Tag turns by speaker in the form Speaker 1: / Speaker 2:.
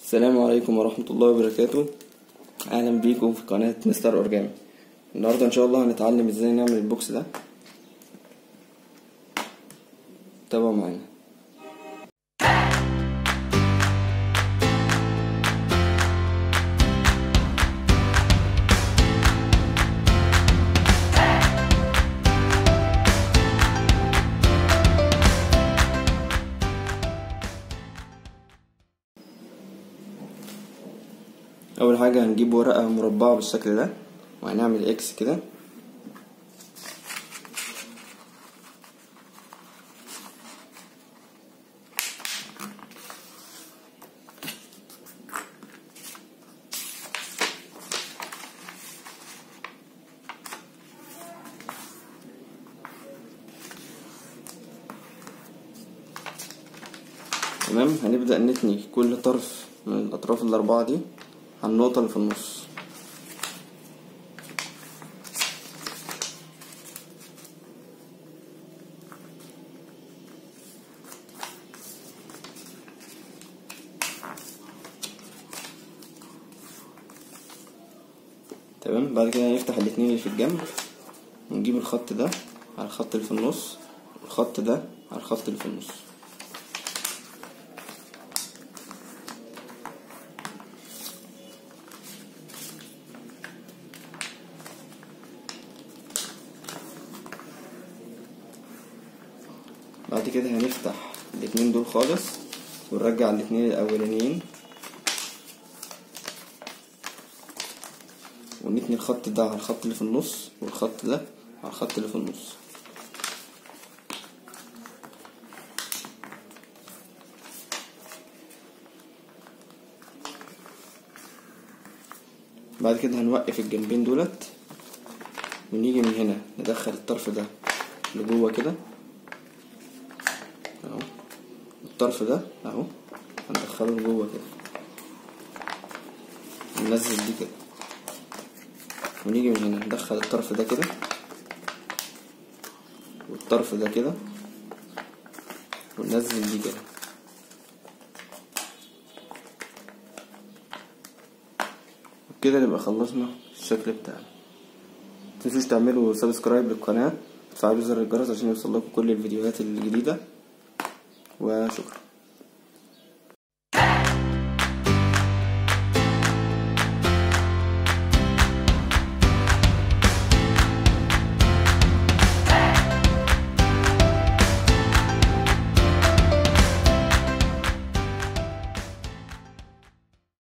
Speaker 1: السلام عليكم ورحمة الله وبركاته أهلا بيكم في قناة مستر أورجامي النهاردة إن شاء الله هنتعلم إزاي نعمل البوكس ده تابعوا معانا اول حاجه هنجيب ورقه مربعه بالشكل ده وهنعمل اكس كده تمام هنبدأ نتني كل طرف من الأطراف الأربعة دي على النقطة اللي في النص تمام بعد كده هنفتح الاتنين اللي في الجنب ونجيب الخط ده على الخط اللي في النص والخط ده على الخط اللي في النص بعد كده هنفتح الاتنين دول خالص ونرجع الاتنين الاولانيين ونتني الخط ده على الخط اللي في النص والخط ده على الخط اللي في النص بعد كده هنوقف الجنبين دولت ونيجي من هنا ندخل الطرف ده لجوه كده اهو الطرف ده اهو هندخله لجوه كده ننزل دي كده ونيجي من هنا ندخل الطرف ده كده والطرف ده كده وننزل دي كده وبكده نبقى خلصنا الشكل بتاعنا متنسوش تعملوا سبسكرايب للقناة وتفعلوا زر الجرس عشان يوصل لكم كل الفيديوهات الجديدة وشكرا